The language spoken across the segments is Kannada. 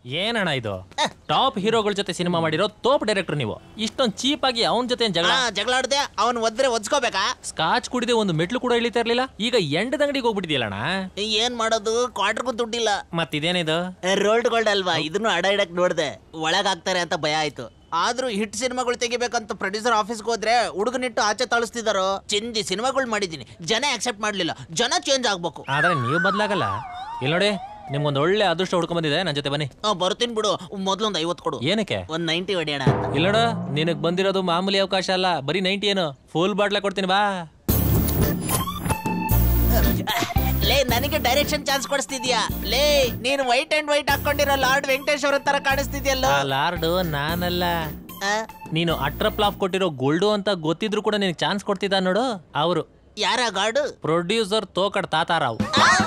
ಏನಣ್ಣ ಇದು ಟಾಪ್ ಹೀರೋಗಳ ಜೊತೆ ಸಿನಿಮಾ ಮಾಡಿರೋ ತೋಪ್ ಡೈರೆಕ್ಟರ್ ನೀವು ಇಷ್ಟೊಂದು ಚೀಪ್ ಆಗಿ ಅವನ ಜೊತೆ ಏನ್ ಜಗಳ ಆ, ಜಗಳ ಆಡ್ದೆ ಅವನ್ ಒದ್ರೆ ಒದ್ಸ್ಕೋಬೇಕಾ ಸ್ಕಾಚ್ ಕುಡಿದೆ ಒಂದು ಮೆಟ್ಲು ಕೂಡ ಇಳಿತಾ ಇರ್ಲಿಲ್ಲ ಈಗ ಎಂಟದ ಅಂಗಡಿಗೆ ಹೋಗ್ಬಿಟ್ಟಿದ್ಯಲ್ಲಣ್ಣ ಏನ್ ಮಾಡೋದು ಕ್ವಾರ್ಟರ್ಗೂ ದುಡ್ಡಿಲ್ಲ ಮತ್ತಿದೇನಿದು ರೋಲ್ಡ್ ಗೋಲ್ಡ್ ಅಲ್ವಾ ಇದನ್ನು ಅಡ ಇಡಕ್ ನೋಡ್ದೆ ಒಳಗಾಗ್ತಾರೆ ಅಂತ ಭಯ ಆಯ್ತು ಆದ್ರೂ ಹಿಟ್ ಸಿನಿಮಾಗಳು ತೆಗಿಬೇಕಂತ ಪ್ರೊಡ್ಯೂಸರ್ ಆಫೀಸ್ಗೆ ಹೋದ್ರೆ ಹುಡುಗನಿಟ್ಟು ಆಚೆ ತಳಿಸ್ತಿದಾರೋ ಚಿಂದಿ ಸಿನಿಮಾಗಳು ಮಾಡಿದೀನಿ ಜನ ಅಕ್ಸೆಪ್ಟ್ ಮಾಡ್ಲಿಲ್ಲ ಜನ ಚೇಂಜ್ ಆಗ್ಬೇಕು ಆದ್ರೆ ನೀವು ಬದಲಾಗಲ್ಲ ಇಲ್ಲಿ ನೋಡಿ ನಿಮ್ಗೊಂದು ಒಳ್ಳೆ ಅದೃಷ್ಟ ಹುಡ್ಕೊಂಡ್ ಬಂದಿದೆ ನನ್ನ ಜೊತೆ ಬನ್ನಿ ಆ, ಬರ್ತೀನಿ ಬಿಡು ಮೊದ್ಲೊಂದ್ ಐವತ್ ಕೊಡು ಏನಕ್ಕೆ ಒಂದ್ ನೈಂಟಿ ಹೊಡಿಯೋಣ ಅಂತ ಇಲ್ಲ ನೋಡು ನಿನಗ್ ಬಂದಿರೋದು ಮಾಮೂಲಿ ಅವಕಾಶ ಅಲ್ಲ ಬರೀ ನೈಂಟಿ ಏನು ಫುಲ್ ಬಾಟ್ಲ ಕೊಡ್ತೀನಿ ಬಾ ಲೇ ನನಗೆ ಡೈರೆಕ್ಷನ್ ಚಾನ್ಸ್ ಕೊಡಿಸ್ತಿದ್ಯಾ ಲೇ ನೀನು ವೈಟ್ ಅಂಡ್ ವೈಟ್ ಹಾಕೊಂಡಿರೋ ಲಾರ್ಡ್ ವೆಂಕಟೇಶ್ವರ ತರ ಕಾಣಿಸ್ತಿದ್ಯಲ್ಲೋ ಆ ಲಾರ್ಡು ನಾನಲ್ಲ ಆ, ನೀನು ಅಟ್ರಪ್ಲಾಫ್ ಕೊಟ್ಟಿರೋ ಗೋಲ್ಡು ಅಂತ ಗೊತ್ತಿದ್ರು ಕೂಡ ನಿನಗೆ ಚಾನ್ಸ್ ಕೊಡ್ತಿದ್ದ ನೋಡು ಅವರು ಯಾರ ಗಾಡು ಪ್ರೊಡ್ಯೂಸರ್ ತೋಕಡ್ ತಾತಾರಾವ್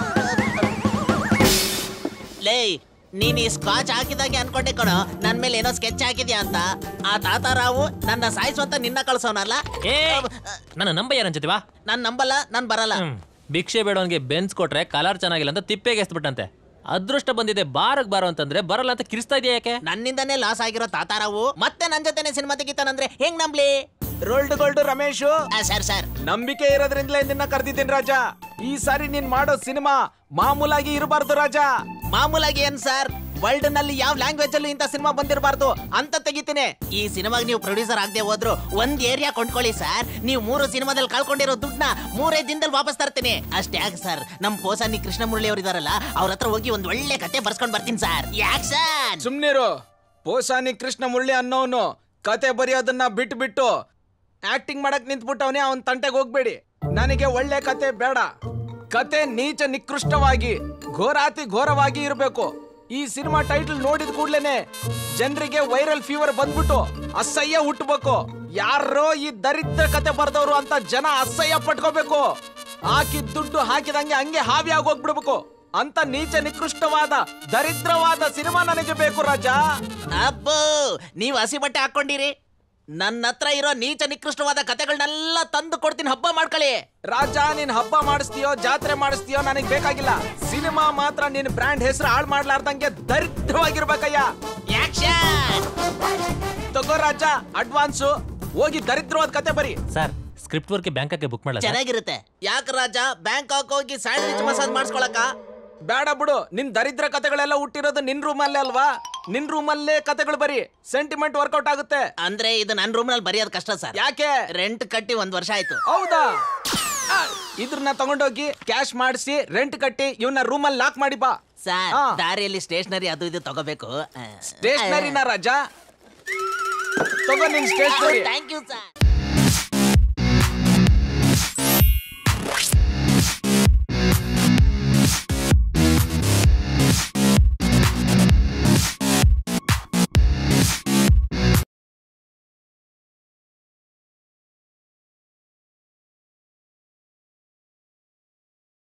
ಲೇ ನೀನ್ ಈ ಸ್ಕಾಚ್ ಹಾಕಿದಾಗೆ ಅನ್ಕೊಂಡೆ ಕಣೋ ನನ್ ಮೇಲೆ ಏನೋ ಸ್ಕೆಚ್ ಹಾಕಿದ್ಯಾ ಅಂತ ಆ ತಾತಾರಾವು ನನ್ನ ಸಾಯಿಸುವಂತ ನಿನ್ನ ಕಳ್ಸೋನಲ್ಲ ಏ ನನ್ನ ನಂಬ ಏನಂಚತಿ ಬಾ ನಾನ್ ನಂಬಲ್ಲ ನಾನ್ ಬರಲ್ಲ ಹ್ಮ್. ಭಿಕ್ಷೆ ಬೇಡವನ್ಗೆ ಬೆನ್ಸ್ ಕೊಟ್ರೆ ಕಲರ್ ಚೆನ್ನಾಗಿಲ್ಲ ಅಂತ ತಿಪ್ಪೆಗೆ ಎಸ್ಬಿಟ್ಟಂತೆ ಅದೃಷ್ಟ ಬಂದಿದೆ ಬಾರಕ್ ಬಾರೋ ಅಂತಂದ್ರೆ ಬರಲ್ಲ ಅಂತ ಕಿರಿಸ್ತಾ ಇದೆಯಾ ಯಾಕೆ ನನ್ನಿಂದನೇ ಲಾಸ್ ಆಗಿರೋ ತಾತಾರಾವು ಮತ್ತೆ ನನ್ ಜೊತೆನೆ ಸಿನಿಮಾ ತೆಗಿತಾನಂದ್ರೆ ಹೆಂಗ್ ನಂಬ್ಲಿ ರೋಲ್ಡ್ ಗೋಲ್ಡ್ ರಮೇಶು ಆ, ಸರ್ ಸರ್ ನಂಬಿಕೆ ಇರೋದ್ರಿಂದಲೇ ನಿನ್ನ ಕರ್ದಿದ್ದೀನಿ ರಾಜ ಈ ಸಾರಿ ನೀನ್ ಮಾಡೋ ಸಿನಿಮಾ ಮಾಮೂಲಾಗಿ ಇರಬಾರ್ದು ರಾಜ ಮಾಮೂಲಾಗಿ ಏನ್ ಸರ್ ವರ್ಲ್ಡ್ ನಲ್ಲಿ ಯಾವ ಲ್ಯಾಂಗ್ವೇಜ್ ಅಲ್ಲೂ ಇಂಥ ಸಿನಿಮಾ ಬಂದಿರಬಾರ್ದು ಅಂತ ತೆಗಿತೀನಿ ಈ ಸಿನಿಮಾಗ್ ನೀವು ಪ್ರೊಡ್ಯೂಸರ್ ಆಗದೆ ಹೋದ್ರು ಒಂದ್ ಏರಿಯಾ ಕೊಂಡ್ಕೊಳ್ಳಿ ಸರ್ ನೀವು ಮೂರು ಸಿನಿಮಾದಲ್ಲಿ ಕಳ್ಕೊಂಡಿರೋ ದುಡ್ಡನ್ನ ಮೂರೇ ದಿನದಲ್ಲಿ ವಾಪಸ್ ತರ್ತೀನಿ ಅಷ್ಟೇ ಯಾಕೆ ಸರ್ ನಮ್ ಪೋಸಾನಿ ಕೃಷ್ಣ ಮುರಳಿ ಅವ್ರು ಇದಾರಲ್ಲ ಅವ್ರ ಹತ್ರ ಹೋಗಿ ಒಂದ್ ಒಳ್ಳೆ ಕತೆ ಬರ್ಸ್ಕೊಂಡ್ ಬರ್ತೀನಿ ಸರ್ ಯಾಕೆ ಸರ್ ಸುಮ್ನಿರು ಪೋಸಾನಿ ಕೃಷ್ಣ ಮುರಳಿ ಅನ್ನೋನು ಕತೆ ಬರೆಯೋದನ್ನ ಬಿಟ್ಟು ಬಿಟ್ಟು ಆಕ್ಟಿಂಗ್ ಮಾಡಕ್ ನಿಂತ್ಬಿಟ್ಟವನೇ ಅವನ್ ತಂಟೆಗೆ ಹೋಗ್ಬೇಡಿ ನನಗೆ ಒಳ್ಳೆ ಕತೆ ಬೇಡ ಕತೆ ನೀಚ ನಿಕೃಷ್ಟವಾಗಿ ಘೋರಾತಿ ಘೋರವಾಗಿ ಇರಬೇಕು ಈ ಸಿನಿಮಾ ಟೈಟಲ್ ನೋಡಿದ ಕೂಡ್ಲೇನೆ ಜನರಿಗೆ ವೈರಲ್ ಫೀವರ್ ಬಂದ್ಬಿಟ್ಟು ಅಸಹ್ಯ ಹುಟ್ಟಬೇಕು ಯಾರೋ ಈ ದರಿದ್ರ ಕತೆ ಬರ್ದವ್ರು ಅಂತ ಜನ ಅಸಹ್ಯ ಪಟ್ಕೋಬೇಕು ಹಾಕಿದ ದುಡ್ಡು ಹಾಕಿದಂಗೆ ಹಂಗೆ ಹಾವಿ ಆಗೋಗ್ಬಿಡ್ಬೇಕು ಅಂತ ನೀಚ ನಿಕೃಷ್ಟವಾದ ದರಿದ್ರವಾದ ಸಿನಿಮಾ ನನಗೆ ಬೇಕು ರಾಜ ಅಬ್ಬೋ ನೀವು ಹಸಿ ಬಟ್ಟೆ ಹಾಕೊಂಡಿರಿ ನನ್ನ ಹತ್ರ ಇರೋ ನೀಚ ನಿಕೃಷ್ಟವಾದ ಕತೆಗಳನ್ನೆಲ್ಲ ತಂದು ಕೊಡ್ತೀನಿ ಹಬ್ಬ ಮಾಡ್ಕೊಳ್ಳಿ ರಾಜ ನೀನ್ ಹಬ್ಬ ಮಾಡಿಸ್ತೀಯೋ ಜಾತ್ರೆ ಮಾಡಿಸ್ತೀಯೋ ನನಗ್ ಬೇಕಾಗಿಲ್ಲ ಸಿನಿಮಾ ಮಾತ್ರ ನಿನ್ ಬ್ರ್ಯಾಂಡ್ ಹೆಸರು ಹಾಳು ಮಾಡ್ಲಾರ್ದಂಗೆ ದರಿದ್ರವಾಗಿರ್ಬೇಕಯ್ಯ ಆಕ್ಷನ್ ತಗೋ ರಾಜ ಅಡ್ವಾನ್ಸು ಹೋಗಿ ದರಿದ್ರವಾದ ಕತೆ ಬರಿ ಸರ್ ಸ್ಕ್ರಿಪ್ಟ್ ವರ್ಕ್ ಬ್ಯಾಂಕಕ್ಕೆ ಬುಕ್ ಮಾಡಲ್ಲ ಸರ್? ಚೆನ್ನಾಗಿರುತ್ತೆ ಯಾಕ ರಾಜ ಬ್ಯಾಂಕಾಕ್ ಹೋಗಿ ಸ್ಯಾಂಡ್ವಿಚ್ ಮಸಾಜ್ ಮಾಡಿಸ್ಕೊಳಕ ಬೇಡ ಬಿಡು ನಿನ್ ದರಿದ್ರ ಕತೆಗಳೆಲ್ಲ ಹುಟ್ಟಿರೋದು ನಿನ್ ರೂಮಲ್ಲೇ ಅಲ್ವಾ ನಿನ್ ರೂಮಲ್ಲೇ ಕತೆಗಳು ಬರಿ ಸೆಂಟಿಮೆಂಟ್ ವರ್ಕೌಟ್ ಆಗುತ್ತೆ ಅಂದ್ರೆ ಇದು ನನ್ನ ರೂಮ್ ನಲ್ಲಿ ಬರೆಯೋದು ಕಷ್ಟ ಸರ್ ಯಾಕೆ ರೆಂಟ್ ಕಟ್ಟಿ ಒಂದ್ ವರ್ಷ ಆಯ್ತು ಹೌದಾ ಆ, ಇದ್ರನ್ನ ತಗೊಂಡೋಗಿ ಕ್ಯಾಶ್ ಮಾಡಿಸಿ ರೆಂಟ್ ಕಟ್ಟಿ ಇವನ್ನ ರೂಮಲ್ಲಿ ಲಾಕ್ ಮಾಡಿ ಬಾ ಸರ್ ಹಾ. ದಾರಿಯಲ್ಲಿ ಸ್ಟೇಷನರಿ ಅದು ಇದು ತಗೋಬೇಕು ಸ್ಟೇಷನರಿನ ರಾಜ ತಗೋ ನಿನ್ ಸ್ಟೇಷನರಿ ಥ್ಯಾಂಕ್ ಯು ಸರ್